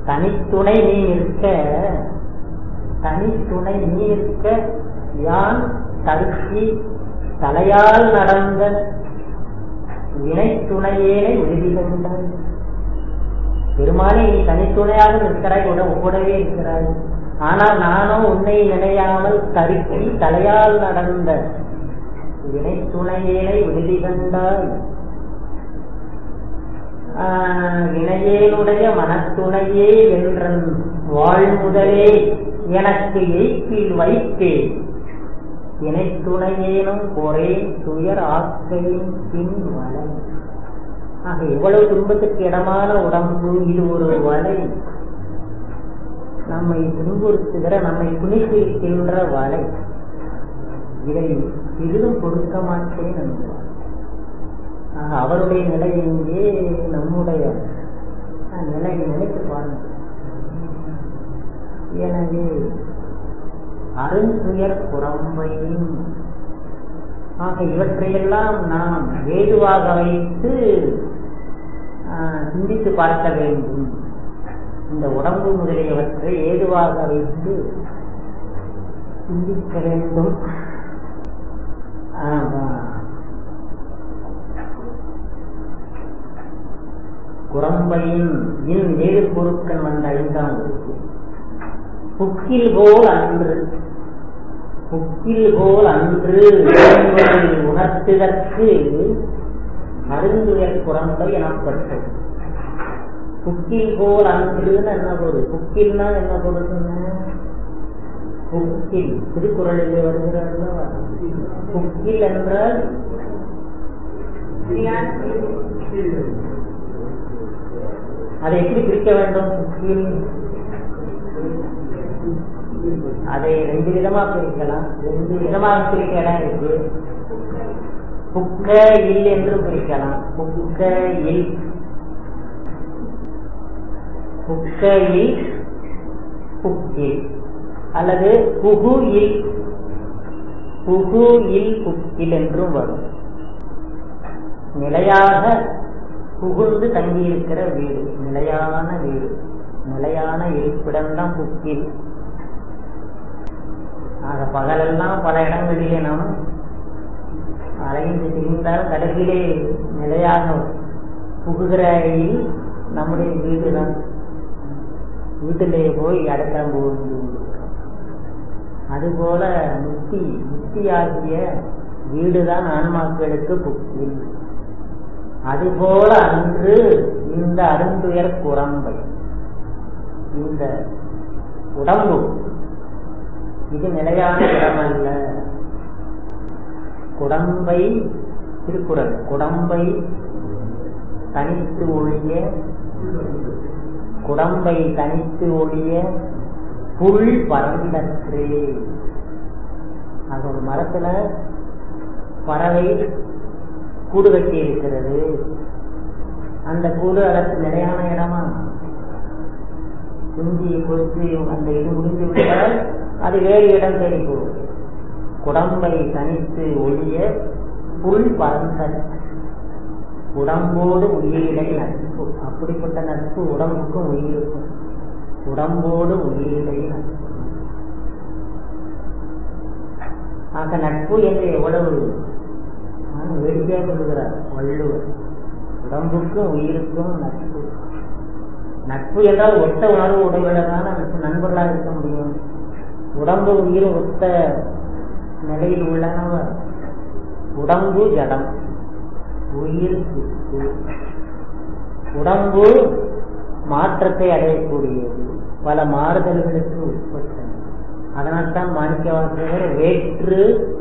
தனித்துணை நீ நிற்க தனித்துணை நீ இருக்க யான் தடுக்கி தலையால் நடந்த வினை துணையேனை உறுதி கொண்டாய் பெருமானே நீ தனித்துணையாக இருக்கிறாய் கூட கூடவே இருக்கிறாய் ஆனால் நானும் உன்னை நினையாமல் தடுக்கி தலையால் நடந்த வினை துணையேனை உறுதி கண்டாய் வினையேனுடைய மனத்துணையே என்றன் வாழ்முதலே எனக்கு எய்ப்பில் வைத்தேன் இணைத்துணையேனும் ஒரே துயர் ஆக்கையின் பின் வலை ஆக எவ்வளவு துன்பத்துக்கு இடமான உடம்பு இது ஒரு வலை நம்மை துன்புறுத்துகிற நம்மை துணித்திருக்கின்ற வலை இதை சிறிதும் கொடுக்க மாட்டேன் என்றார் ஆக அவருடைய நிலை இங்கே நம்முடைய நிலை நினைத்து பாருங்கள் எனவே அருந்துயர் புறம்பையும் ஆக இவற்றையெல்லாம் நாம் வேதுவாக வைத்து சிந்தித்து பார்க்க வேண்டும் இந்த உடம்பு முதலியவற்றை ஏதுவாக வைத்து சிந்திக்க வேண்டும் குரம்பையின் இன் வேறு பொருட்கள் வந்த ஐந்தாம் புக்கில் போல் அன்று புக்கில் போல் அன்று உணர்த்துதற்கு அருந்துயர் குரம்பை எனப்பட்டது புக்கில் போல் அன்றுன்னு என்ன பொருள் புக்கில்னா என்ன பொருள் புக்கில் திருக்குறளில் வருகிறார்கள் புக்கில் என்றால் அதை எப்படி பிரிக்க வேண்டும் புக்கில் அதை ரெண்டு விதமா பிரிக்கலாம் ரெண்டு விதமாக பிரிக்க இடம் இருக்கு புக்க இல் என்றும் பிரிக்கலாம் புக்க இல் புக்க இல் புக்கில் அல்லது புகு இல் புகு இல் புக்கில் என்றும் வரும் நிலையாக புகுந்து தங்கியிருக்கிற வீடு நிலையான வீடு நிலையான இருப்பிடம்தான் புக்கில் ஆக பகலெல்லாம் பல இடங்களிலே நாம் அலைந்து திரிந்தால் கடைசியிலே நிலையாக புகுகிற நம்முடைய வீடு தான் வீட்டிலே போய் அடக்கம் போகுது அதுபோல முக்தி முக்தியாகிய வீடுதான் ஆன்மாக்களுக்கு புக்கில் அதுபோல அன்று இந்த அருந்துயர் குரம்பை இந்த உடம்பு இது நிலையான இடம் அல்ல குடம்பை திருக்குறள் குடம்பை தனித்து ஒழிய குடம்பை தனித்து ஒழிய புல் பறந்தற்றே அது ஒரு மரத்துல பறவை கூடு கட்டி இருக்கிறது அந்த கூடு அதற்கு நிலையான இடமா குஞ்சி பொறுத்து அந்த இது முடிந்து விட்டால் அது வேறு இடம் தேடி போகும் குடம்பை தனித்து ஒழிய புல் பறந்த உடம்போடு உயிரிடை நட்பு அப்படிப்பட்ட நட்பு உடம்புக்கும் உயிருக்கும் உடம்போடு உயிரிடை நட்பு ஆக நட்பு என்று எவ்வளவு வேடிக்கையாக சொல்லுகிறார் வள்ளுவர் உடம்புக்கும் உயிருக்கும் நட்பு நட்பு என்றால் ஒத்த உணர்வு உடையவர்களான நண்பர்களாக இருக்க முடியும் உடம்பு உயிரும் ஒத்த நிலையில் உள்ளனவர் உடம்பு ஜடம் உயிர் சுத்து உடம்பு மாற்றத்தை அடையக்கூடியது பல மாறுதல்களுக்கு உட்பட்டது அதனால்தான் மாணிக்க வாசகர் வேற்று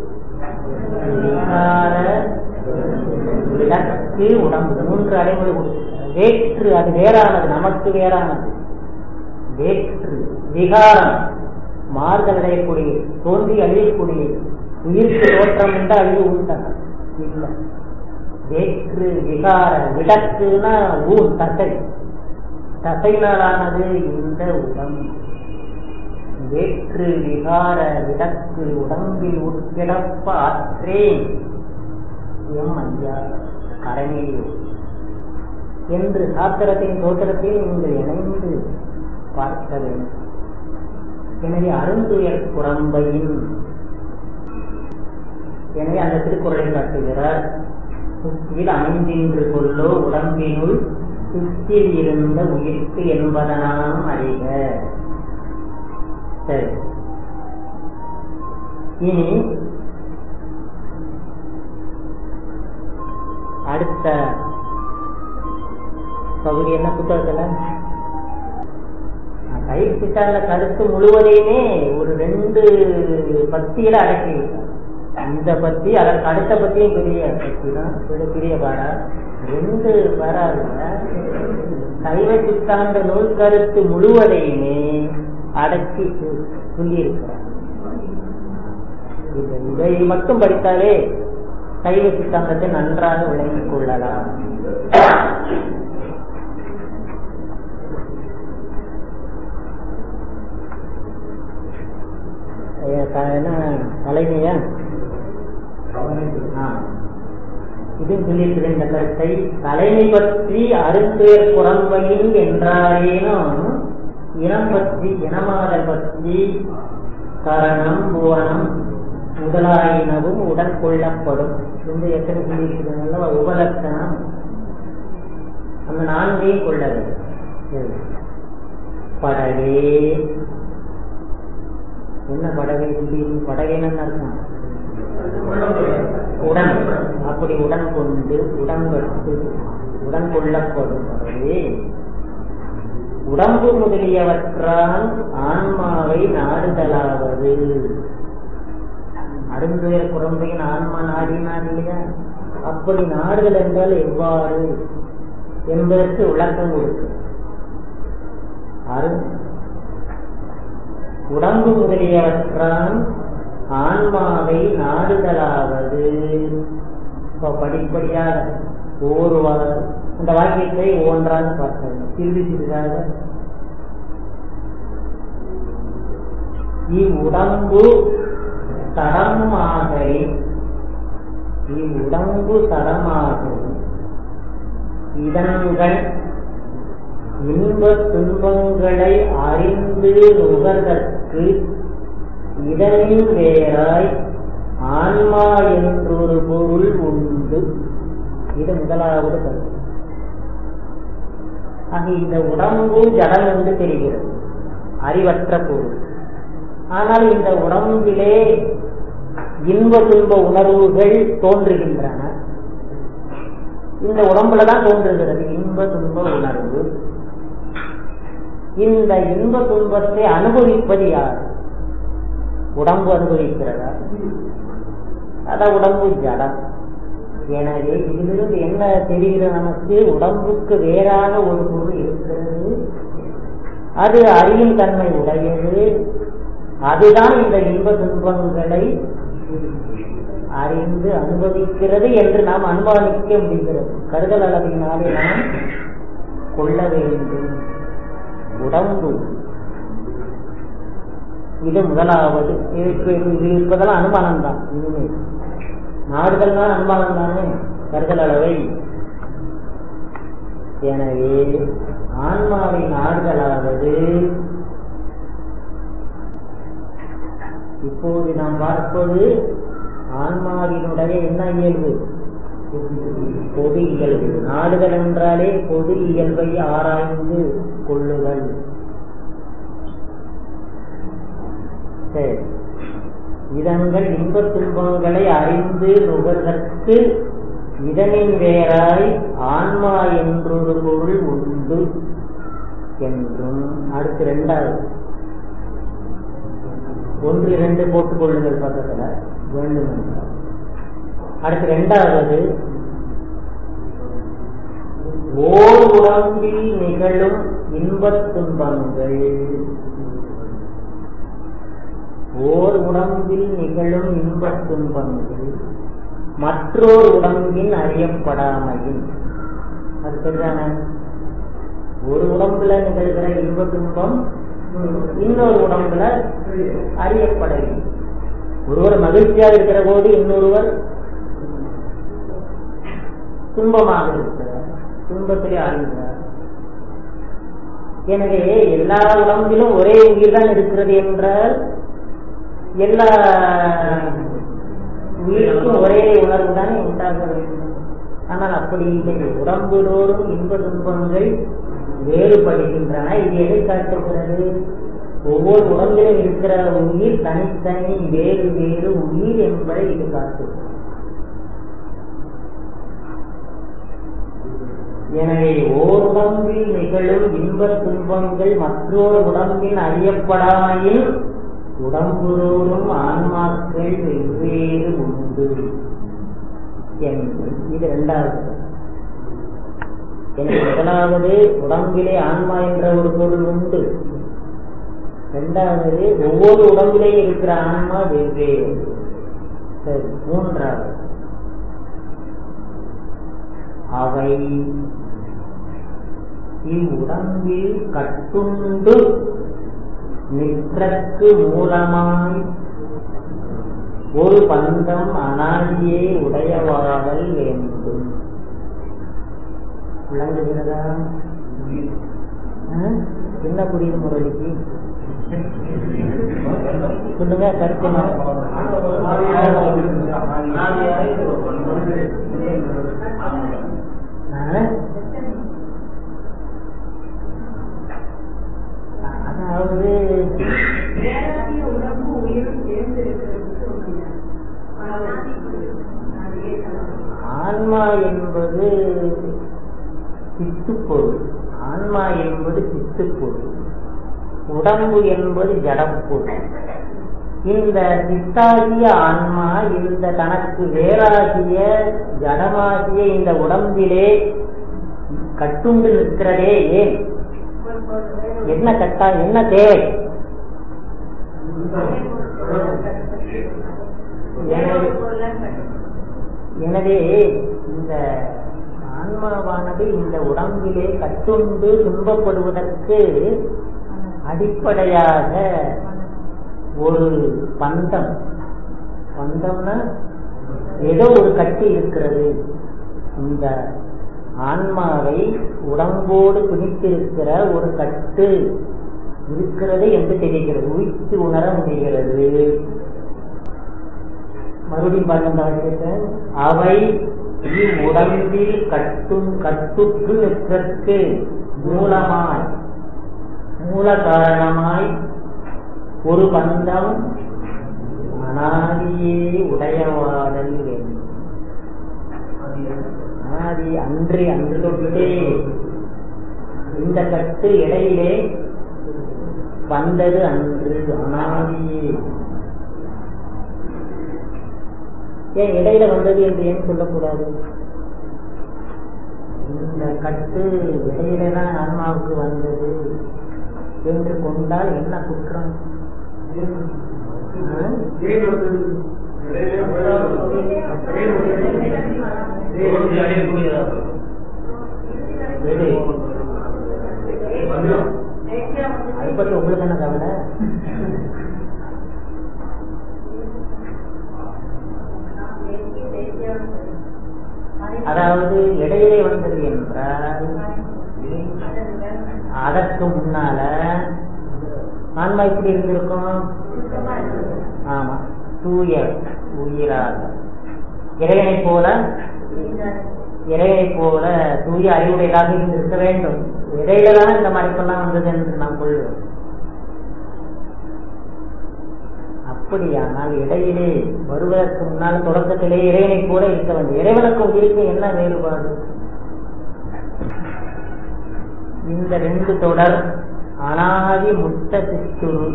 விகார விளக்கு உடம்பு மூன்று அடைமொழி கொடுத்திருக்கிறார் வேற்று அது வேறானது நமக்கு வேறானது வேற்று விகாரம் மாறுதல் அடையக்கூடிய தோன்றி அழியக்கூடிய உயிருக்கு தோற்றம் என்ற அழிவு உண்டா இல்லை வேற்று விகார விளக்குனா ஊர் தசை தசையினாலானது இந்த உடம்பு வேற்று விகார விளக்கு உடம்பில் உட்கிடப்ப ஆற்றேன் எம் ஐயா கரணியோ என்று சாத்திரத்தின் தோற்றத்தில் நீங்கள் இணைந்து பார்க்க வேண்டும் எனவே அருந்துயர் குரம்பையின் எனவே அந்த திருக்குறளை காட்டுகிறார் சுற்றில் அமைந்தின்று கொள்ளோ உடம்பினுள் சுற்றில் இருந்த உயிர்க்கு என்பதனாம் அறிக சரி இனி அடுத்த பகுதி என்ன புத்தகத்துல கயிறு சித்தாந்த கருத்து முழுவதையுமே ஒரு ரெண்டு பத்தியில அடக்கி விட்டார் இந்த பத்தி அதற்கு அடுத்த பத்தியும் பெரிய பத்தி தான் பெரிய பெரிய பாடா ரெண்டு பாடால சைவ சித்தாந்த நூல் கருத்து முழுவதையுமே அடக்கி சொல்லியிருக்கிறார் இது இதை மட்டும் படித்தாலே சைவ சித்தாந்தத்தை நன்றாக விளங்கிக் கொள்ளலாம் என்ன தலைமையா இது சொல்லியிருக்கிற இந்த கருத்தை தலைமை பற்றி அருந்துயர் புறம்பையில் என்றாரேனும் இனம் பற்றி இனமாதல் பற்றி கரணம் புவனம் முதலாயினவும் உடன் கொள்ளப்படும் இந்த எத்தனை சொல்லியிருக்கிறதுனால உபலட்சணம் அந்த நான்கையும் கொள்ள வேண்டும் படவே என்ன படகை சொல்லி படகைன்னு அர்த்தம் உடன் அப்படி உடன் கொண்டு உடன் கட்டு உடன் கொள்ளப்படும்பவே உடம்பு முதலியவற்றால் ஆன்மாவை நாடுதலாவது அருந்துயர குரம்பையின் ஆன்மா நாடினார் இல்லையா அப்படி நாடுதல் என்றால் எவ்வாறு என்பதற்கு விளக்கம் கொடுக்கும் அரு உடம்பு முதலியவற்றால் ஆன்மாவை நாடுதலாவது இப்போ படிப்படியாக ஒரு அந்த வாக்கியத்தை ஒன்றாக பார்த்தது சிறிது சிறிதாக இவ்வுடம்பு தடமாக இவ்வுடம்பு தடமாக இதன்கள் இன்ப துன்பங்களை அறிந்து நுகர்தற்கு இதனின் வேறாய் ஆன்மா என்றொரு பொருள் உண்டு இது முதலாவது கருத்து ஆக இந்த உடம்பு ஜடம் என்று தெரிகிறது அறிவற்ற பொருள் ஆனால் இந்த உடம்பிலே இன்ப துன்ப உணர்வுகள் தோன்றுகின்றன இந்த உடம்புல தான் தோன்றுகிறது இன்ப துன்ப உணர்வு இந்த இன்ப துன்பத்தை அனுபவிப்பது யார் உடம்பு அனுபவிக்கிறதா அதான் உடம்பு ஜடம் எனவே இதிலிருந்து என்ன தெரிகிற நமக்கு உடம்புக்கு வேறான ஒரு பொருள் இருக்கிறது அது அறியும் தன்மை உடையது அதுதான் இந்த இன்ப துன்பங்களை அறிந்து அனுபவிக்கிறது என்று நாம் அனுமானிக்க முடிகிறது கருதல் அளவினாலே நாம் கொள்ள வேண்டும் உடம்பு இது முதலாவது இதுக்கு இது இருப்பதெல்லாம் அனுமானம் தான் இதுவுமே நாடுதல் தான் அனுமானம் தானே கருதல் அளவை எனவே ஆன்மாவை நாடுதலாவது இப்போது நாம் பார்ப்பது ஆன்மாவினுடைய என்ன இயல்பு பொது இயல்பு நாடுதல் என்றாலே பொது இயல்பை ஆராய்ந்து கொள்ளுதல் சரி இதங்கள் இன்ப துன்பங்களை அறிந்து நுகர்தற்கு இதனின் வேறாய் ஆன்மா என்றொரு பொருள் உண்டு என்றும் அடுத்து ரெண்டாவது ஒன்று இரண்டு போட்டுக் கொள்ளுங்கள் பக்கத்துல வேண்டும் என்றால் அடுத்து இரண்டாவது ஓர் உடம்பில் நிகழும் இன்பத் துன்பங்கள் ஓர் உடம்பில் நிகழும் இன்பத் துன்பங்கள் மற்றோர் உடம்பின் அறியப்படாமையின் அது சரிதான ஒரு உடம்புல நிகழ்கிற இன்ப துன்பம் இன்னொரு உடம்புல அறியப்படவில்லை ஒருவர் மகிழ்ச்சியாக இருக்கிற போது இன்னொருவர் துன்பமாக இருக்கிறார் துன்பத்திலே அறிகிறார் எனவே எல்லா உடம்பிலும் ஒரே உயிர் தான் இருக்கிறது என்றால் எல்லா உயிருக்கும் ஒரே உணர்வு தானே உண்டாக வேண்டும் ஆனால் அப்படி இல்லை உடம்புதோறும் இன்ப துன்பங்கள் வேறுபடுகின்றன இது எதை காட்டுகிறது ஒவ்வொரு உடம்பிலும் இருக்கிற உயிர் தனித்தனி வேறு வேறு உயிர் என்பதை இது காட்டுகிறது எனவே ஓர் உடம்பில் நிகழும் இன்பத் துன்பங்கள் மற்றொரு உடம்பில் அறியப்படாமையில் உடம்புதோறும் ஆன்மாக்கள் வெவ்வேறு உண்டு என்று இது இரண்டாவது எனவே முதலாவது உடம்பிலே ஆன்மா என்ற ஒரு பொருள் உண்டு இரண்டாவது ஒவ்வொரு உடம்பிலே இருக்கிற ஆன்மா வெவ்வேறு சரி மூன்றாவது அவை இவ்வுடம்பில் கட்டுண்டு நிற்றற்கு மூலமாய் ஒரு பந்தம் அனாதியே உடையவாதல் வேண்டும் விளங்குகிறதா ஆ? என்ன புரியுது முரளிக்கு சொல்லுங்க கருத்து ஆ? அதாவது வேறாகிய உடம்பு உயிரும் சேர்ந்து இருக்கிறதுக்கு சொன்னீங்க. அது ஏற்கனவே. ஆன்மா என்பது சித்துப்பொருள் ஆன்மா என்பது சித்துப்பொருள் உடம்பு என்பது ஜடப்பொருள் இந்த சித்தாகிய ஆன்மா இந்த தனக்கு வேறாகிய ஜடமாகிய இந்த உடம்பிலே கட்டுண்டு நிற்கிறதே ஏன் ஒரு பொருள் வேறு என்ன கட்டா என்ன தேவை வேற ஒரு பொருளை கட்டு. எனவே இந்த ஆன்மாவானது இந்த உடம்பிலே கட்டுண்டு துன்பப்படுவதற்கு அடிப்படையாக ஒரு பந்தம் பந்தம்னா ஏதோ ஒரு கட்டு இருக்கிறது இந்த ஆன்மாவை உடம்போடு பிடித்திருக்கிற ஒரு கட்டு இருக்கிறது என்று தெரிகிறது உயிர்த்து உணர முடிகிறது மறுபடியும் பாருங்க வாக்கியத்தை அவை இவ்வுடம்பில் கட்டும் கட்டுக்கு நிற்றற்கு மூலமாய் மூல காரணமாய் ஒரு பந்தம் அனாதியே உடையவாதல் வேண்டும் அனாதி அன்று அன்று தொட்டே இந்த கட்டு இடையிலே வந்தது அன்று அனாதியே ஏன் இடையில வந்தது என்று ஏன் சொல்லக்கூடாது இந்த கட்டு இடையில தான் ஆன்மாவுக்கு வந்தது என்று கொண்டால் என்ன குற்றம் ஆ? எது? அதை பத்தி உங்களுக்கு என்ன கவலை அதாவது இடையிலே வந்தது என்றால் அதற்கு முன்னால ஆன்மா எப்படி இருந்திருக்கும் ஆமா தூய உயிராக இறைவனை போல இறைவனை போல தூய அறிவுடையதாக இருந்திருக்க வேண்டும் இடையில தான் இந்த மறைப்பெல்லாம் வந்தது என்று நாம் கொள்வோம் அப்படியானால் இடையிலே வருவதற்கு முன்னால் தொடக்கத்திலே இறைவனை போல இருக்க வேண்டும் இறைவனுக்கும் உயிருக்கும் என்ன வேறுபாடு இந்த ரெண்டு தொடர் அனாதி முத்த சித்துரு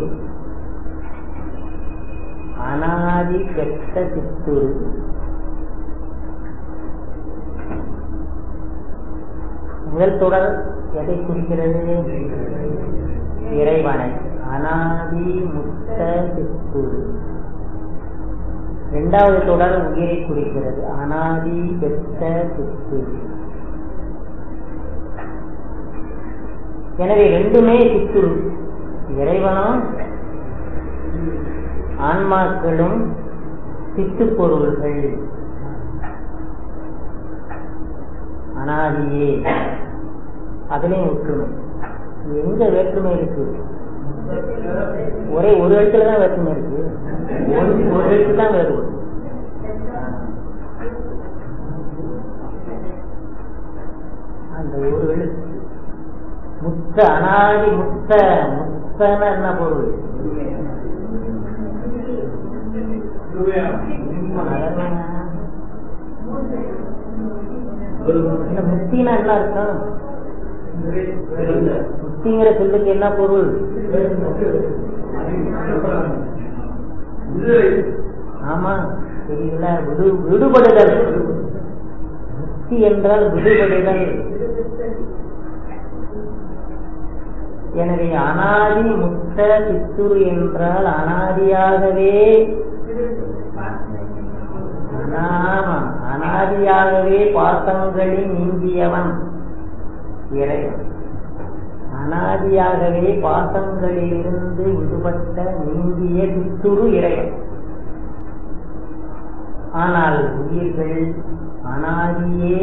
அனாதி கெட்ட சித்துரு முதல் தொடர் எதை குறிக்கிறது இறைவனை அனாதி முத்த சித்துரு இரண்டாவது தொடர் உயிரை குறிக்கிறது அனாதி பெத்த சித்துரு எனவே ரெண்டுமே சித்துரு இறைவனும் ஆன்மாக்களும் சித்து பொருள்கள் அனாதியே அதிலையும் ஒற்றுமை எங்க வேற்றுமை இருக்கு ஒரே ஒரு எழுத்துல தான் வேற்றுமை இருக்கு ஒரு- ஒரு எழுத்து தான் வேறுபடும் அந்த ஒரு எழுத்து முத்த அனாதி முத்த முத்தன என்ன பொருள் அதெல்லாம் இந்த முத்தினா என்ன அர்த்தம் முத்திங்கிற சொல்லுக்கு என்ன பொருள் ஆமா தெரியல விடு விடுபடுதல் முக்தி என்றால் விடுபடுதல் எனவே அனாதி முத்த சித்துரு என்றால் அனாதியாகவே ஆமா அனாதியாகவே பாசங்களில் நீங்கியவன் இறைவன் அனாதியாகவே பாசங்களிலிருந்து விடுபட்ட நீங்கிய சித்துரு இறைவன் ஆனால் உயிர்கள் அனாதியே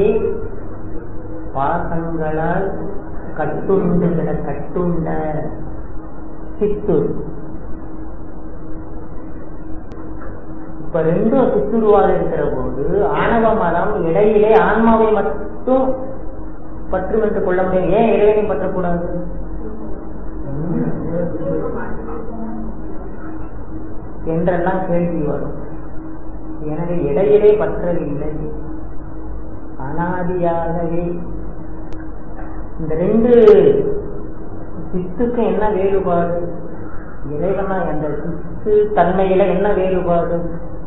பாசங்களால் கட்டுண்டு கிட கட்டுண்ட சித்துரு இப்ப ரெண்டும் சித்துருவாக இருக்கிற போது ஆணவ மரம் இடையிலே ஆன்மாவை மட்டும் பற்றும் என்று கொள்ள முடியும் ஏன் இறைவனை பற்றக்கூடாது என்றெல்லாம் கேள்வி வரும் எனவே இடையிலே பற்றவில்லை அனாதியாகவே இந்த ரெண்டு சித்துக்கும் என்ன வேறுபாடு இறைவனா அந்த சித்து தன்மையில என்ன வேறுபாடு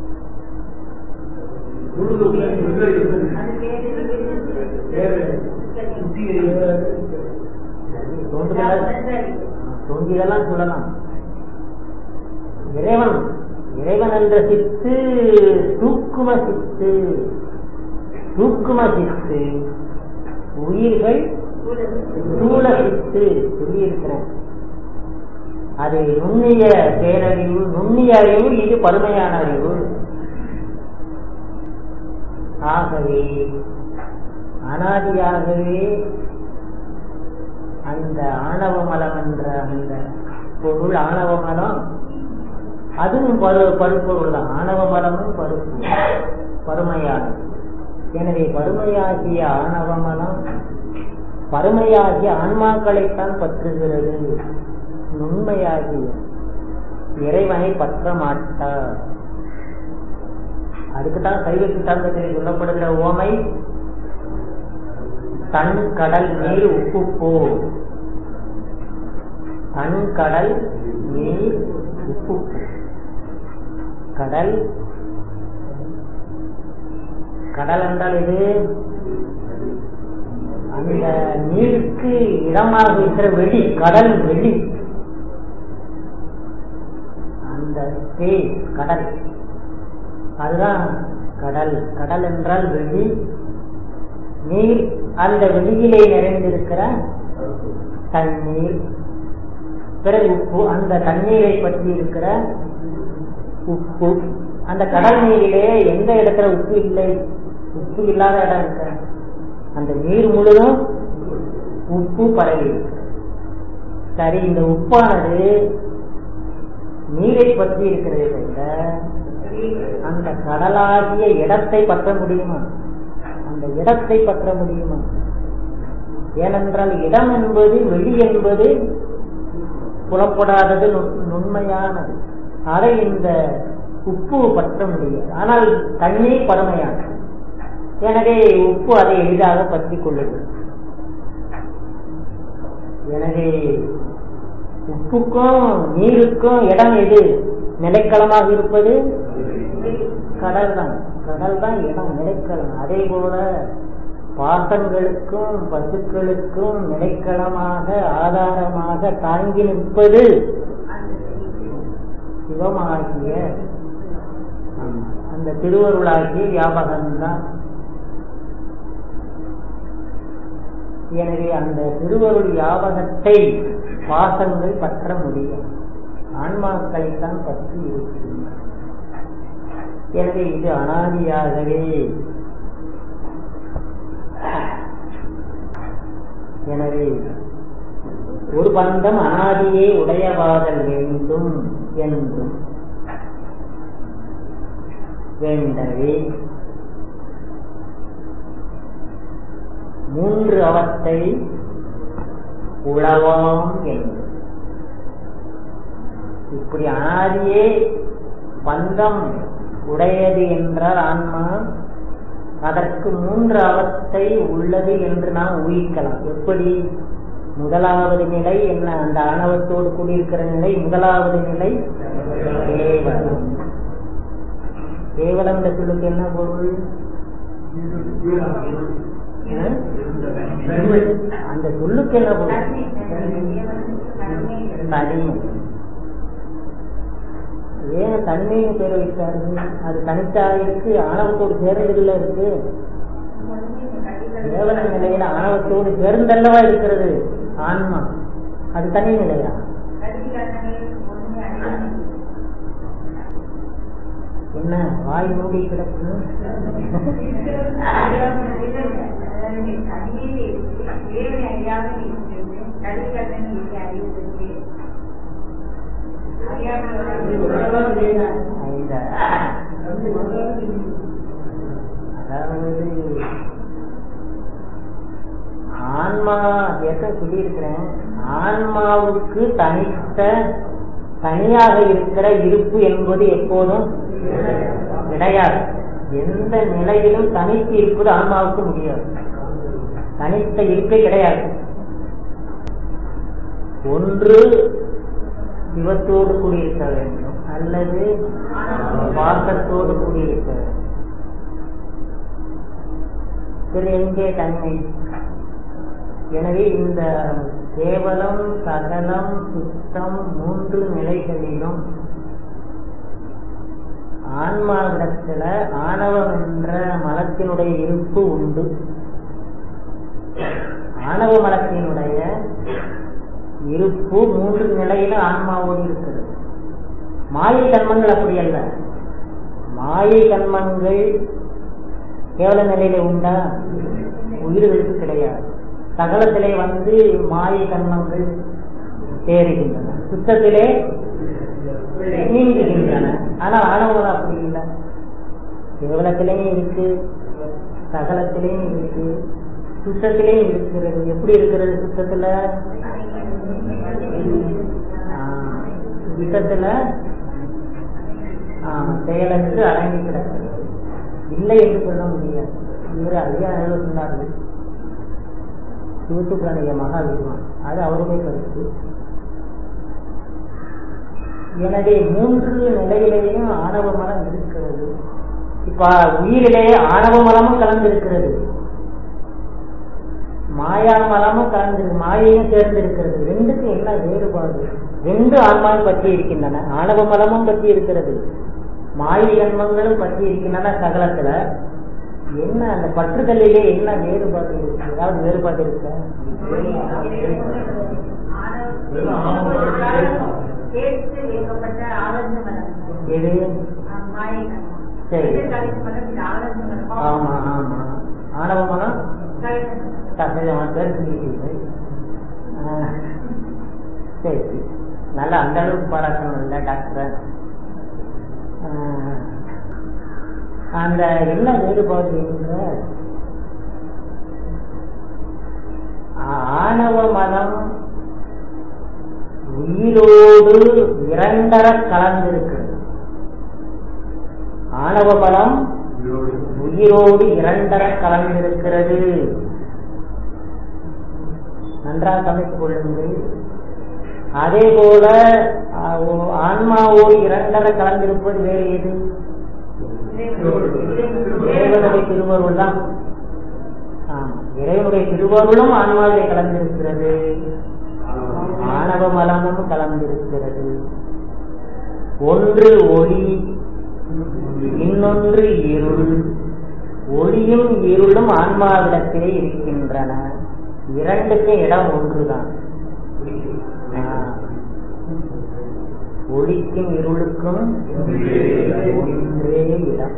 தோன்றுதல் தோன்றியதெல்லாம் சொல்லலாம் இறைவன் இறைவன் என்ற சித்து தூக்கும சித்து தூக்கும சித்து உயிர்கள் ஸ்தூல சித்து சொல்லியிருக்கிறேன் அது நுண்ணிய பேரறிவு நுண்ணிய அறிவு இது பருமையான அறிவு ஆகவே அனாதியாகவே அந்த ஆணவ மலம் என்ற அந்த பொருள் ஆணவ மலம் அதுவும் பரு பருப்பொருள் தான் ஆணவ மலமும் பருப்பு பருமையானது எனவே பருமையாகிய ஆணவ மலம் பருமையாகிய ஆன்மாக்களைத்தான் பற்றுகிறது நுண்மையாகிய இறைவனை பற்ற மாட்டார் அதுக்குத்தான் சைவ சித்தாந்தத்தில் சொல்லப்படுகிற ஓமை தன் கடல் நீர் உப்பு போ தன் கடல் நீர் உப்பு போ கடல் கடல் என்றால் இது அந்த நீருக்கு இடமாக இருக்கிற வெளி கடல் வெளி அந்த ஸ்பேஸ் கடல் அதுதான் கடல் கடல் என்றால் வெளி நீர் அந்த வெளியிலே நிறைந்திருக்கிற தண்ணீர் பிறகு உப்பு அந்த தண்ணீரை பற்றி இருக்கிற உப்பு அந்த கடல் நீரிலே எந்த இடத்துல உப்பு இல்லை உப்பு இல்லாத இடம் இருக்க அந்த நீர் முழுதும் உப்பு பரவி இருக்கு. சரி இந்த உப்பானது நீரை பற்றி இருக்கிறதே தவிர அந்த கடலாகிய இடத்தை பற்ற முடியுமா அந்த இடத்தை பற்ற முடியுமா ஏனென்றால் இடம் என்பது வெளி என்பது புலப்படாதது நு- நுண்மையானது அதை இந்த உப்பு பற்ற முடியாது ஆனால் தண்ணீர் பழமையானது எனவே உப்பு அதை எளிதாக பற்றி கொள்ளுது எனவே உப்புக்கும் நீருக்கும் இடம் எது நிலைக்களமாக இருப்பது கடல் தான் கடல் தான் இடம் நிலைக்களம் அதே போல பாசங்களுக்கும் பசுக்களுக்கும் நிலைக்களமாக ஆதாரமாக தாங்கி நிற்பது சிவமாகிய ஆமா, அந்த திருவருளாகிய வியாபகம்தான் எனவே அந்த திருவருள் யாபகத்தை பாசங்கள் பற்ற முடியும் ஆன்மாக்களைத்தான் பற்றி இருக்கின்றன எனவே இது அனாதியாகவே எனவே ஒரு பந்தம் அனாதியே உடையவாதல் வேண்டும் என்றும் வேண்டவே மூன்று அவத்தை உளவாம் என்று இப்படி அனாதியே பந்தம் உடையது என்றால் ஆன்மா அதற்கு மூன்று அவத்தை உள்ளது என்று நாம் ஊகிக்கலாம் எப்படி முதலாவது நிலை என்ன அந்த ஆணவத்தோடு கூடியிருக்கிற நிலை முதலாவது நிலை கேவலம் கேவலம் என்ற சொல்லுக்கு என்ன பொருள் ஆ? அந்த சொல்லுக்கு என்ன பொருள் தனிமை ஏன் தனிமைன்னு பேர் வைத்தாரு அது தனித்தா இருக்கு ஆணவத்தோடு சேர்ந்ததுல இருக்கு கேவல நிலையில ஆணவத்தோடு சேர்ந்தல்லவா இருக்கிறது ஆன்மா அது தனி நிலையா என்ன வாய் மூடி கிடக்கு இந்த அதாவது ஆன்மா ஏற்க சொல்லியிருக்கிறேன் ஆன்மாவுக்கு தனித்த தனியாக இருக்கிற இருப்பு என்பது எப்போதும் கிடையாது எந்த நிலையிலும் தனித்து இருப்பது ஆன்மாவுக்கு முடியாது தனித்த இருப்பே கிடையாது ஒன்று சிவத்தோடு கூடியிருக்க வேண்டும் அல்லது பாசத்தோடு கூடியிருக்க வேண்டும் இதில் எங்கே தன்மை எனவே இந்த கேவலம் சகலம் சுத்தம் மூன்று நிலைகளிலும் ஆன்மாவிடத்துல ஆணவம் என்ற மலத்தினுடைய இருப்பு உண்டு ஆணவ மலத்தினுடைய இருப்பு மூன்று நிலையில ஆன்மாவோடு இருக்கிறது மாயை கர்மங்கள் அப்படி அல்ல மாயை கர்மங்கள் கேவல நிலையில உண்டா உயிர்களுக்கு கிடையாது சகலத்திலே வந்து மாயை கர்மங்கள் சேருகின்றன சுத்தத்திலே நீங்குகின்றன ஆனா ஆணவம் அப்படி இல்லை கேவலத்திலேயும் இருக்கு சகலத்திலேயும் இருக்கு சுத்தத்திலேயும் இருக்கிறது எப்படி இருக்கிறது சுத்தத்துல ஆஹ், சுத்தத்துல ஆஹ், செயலற்று அடங்கி கிடக்கிறது இல்லை என்று சொல்ல முடியாது இவர் ஐயா சொன்னார்கள் சிவத்துக்குடைய மகா வித்வான் அது அவருடைய கருத்து எனவே மூன்று நிலையிலேயும் ஆணவ மலம் இருக்கிறது இப்ப உயிரிலே ஆணவ மலமும் கலந்திருக்கிறது மாயா மலமும் கலந்து மாயையும் சேர்ந்திருக்கிறது ரெண்டுக்கும் என்ன வேறுபாடு ரெண்டு ஆன்மாவும் பற்றி இருக்கின்றன ஆணவ மலமும் பற்றி இருக்கிறது மாயை ஜன்மங்களும் பற்றி இருக்கின்றன சகலத்துல என்ன அந்த பற்றுதலிலே என்ன வேறுபாடு இருக்கு ஏதாவது வேறுபாடு இருக்கா கேட்டு வைக்கப்பட்ட ஆனந்த மனம் எது மாயை சரி. ஆனந்த மனம் ஆமா ஆமா ஆணவ மலம் சகஜமான பேர் சொல்லிட்டீங்க ஆஹ், சரி நல்லா அந்த அளவுக்கு பாராட்டணும் இல்லை டாக்டர் ஆஹ், அந்த என்ன வேறுபாடு என்ற ஆணவ மலம் உயிரோடு இரண்டர கலந்திருக்கிறது ஆணவ மலம் உயிரோடு இரண்டர கலந்திருக்கிறது நன்றாக கவனித்துக் கொள்ளுங்கள் அதே போல ஆஹ், ஓ- ஆன்மாவோடு இரண்டர கலந்திருப்பது வேறு எது இறைவனுடைய திருவருள் தான் ஆமா இறைவனுடைய திருவருளும் ஆன்மாவிலே கலந்திருக்கிறது ஆணவ மலமும் கலந்திருக்கிறது ஒன்று ஒளி இன்னொன்று இருள் ஒளியும் இருளும் ஆன்மாவிடத்திலே இருக்கின்றன இரண்டுக்கும் இடம் ஒன்றுதான் ஆ. ஒளிக்கும் இருளுக்கும் ஒன்றே இடம்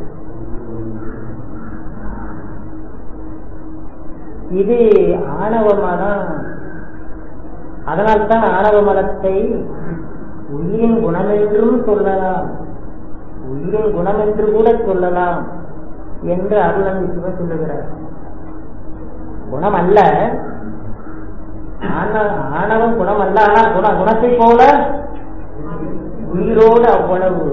இது ஆணவமா தான் அதனால்தான் ஆணவ மலத்தை உயிரின் குணமென்றும் சொல்லலாம் உயிரின் குணம் என்று கூட சொல்லலாம் என்று அருளந்தி சிவ சொல்லுகிறார் குணம் அல்ல ஆண- ஆணவம் குணம் அல்ல ஆனால் குண குணத்தை போல உயிரோடு அவ்வளவு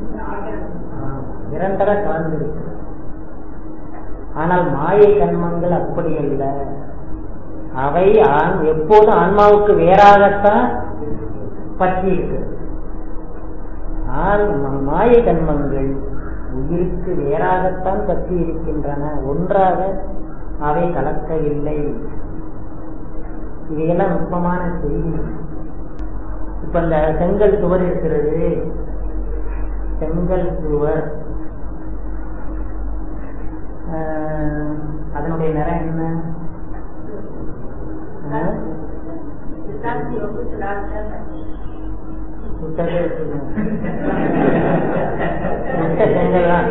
இரண்டர கலந்திருக்கு ஆனால் மாயை கண்மங்கள் அப்படி அல்ல அவை ஆண் எப்போதும் ஆன்மாவுக்கு வேறாகத்தான் பற்றி இருக்கு ஆண் ம- மாயை கண்மங்கள் உயிருக்கு வேறாகத்தான் பற்றி இருக்கின்றன ஒன்றாக அவை கலக்கவில்லை இவையெல்லாம் நுட்பமான செய்தி இப்ப இந்த செங்கல் சுவர் இருக்கிறது செங்கல் சுவர் ஆஹ், அதனுடைய நிறம் என்ன ஆஹ், சித்தாந்தி ஒப்பு சொல்லாத சுட்டதே இருக்குது. சுட்ட செங்கல் தான்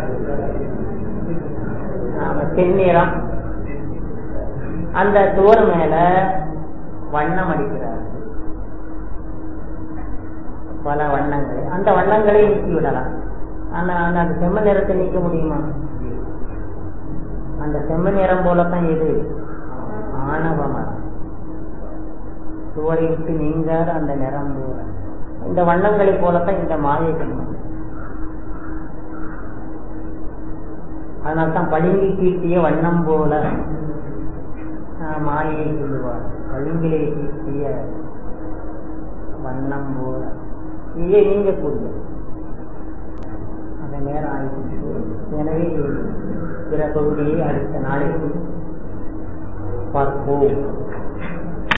ஆமா, செந்நிறம் அந்த சுவர் மேல வண்ணம் அடிக்கிறார் பல வண்ணங்கள் அந்த வண்ணங்களை நீக்கி விடலாம் ஆனா ஆனா அந்த செம்ம நிறத்தை நீக்க முடியுமா அந்த செம்ம நிறம் போலத்தான் எது ஆணவ மரம் சுவரை விட்டு நீங்காத அந்த நிறம் போல இந்த வண்ணங்களை போலத்தான் இந்த மாயை கண்மம் அதனால்தான் பளிங்கு தீட்டிய வண்ணம் போல ஆஹ், மாயை சொல்லுவார் பளிங்கிலே தீட்டிய வண்ணம் போல இங்கே நீங்கக்கூடிய அந்த நேரம் ஆயிடுச்சு எனவே பிற பகுதியை அடுத்த நாளைக்கு பார்ப்போம்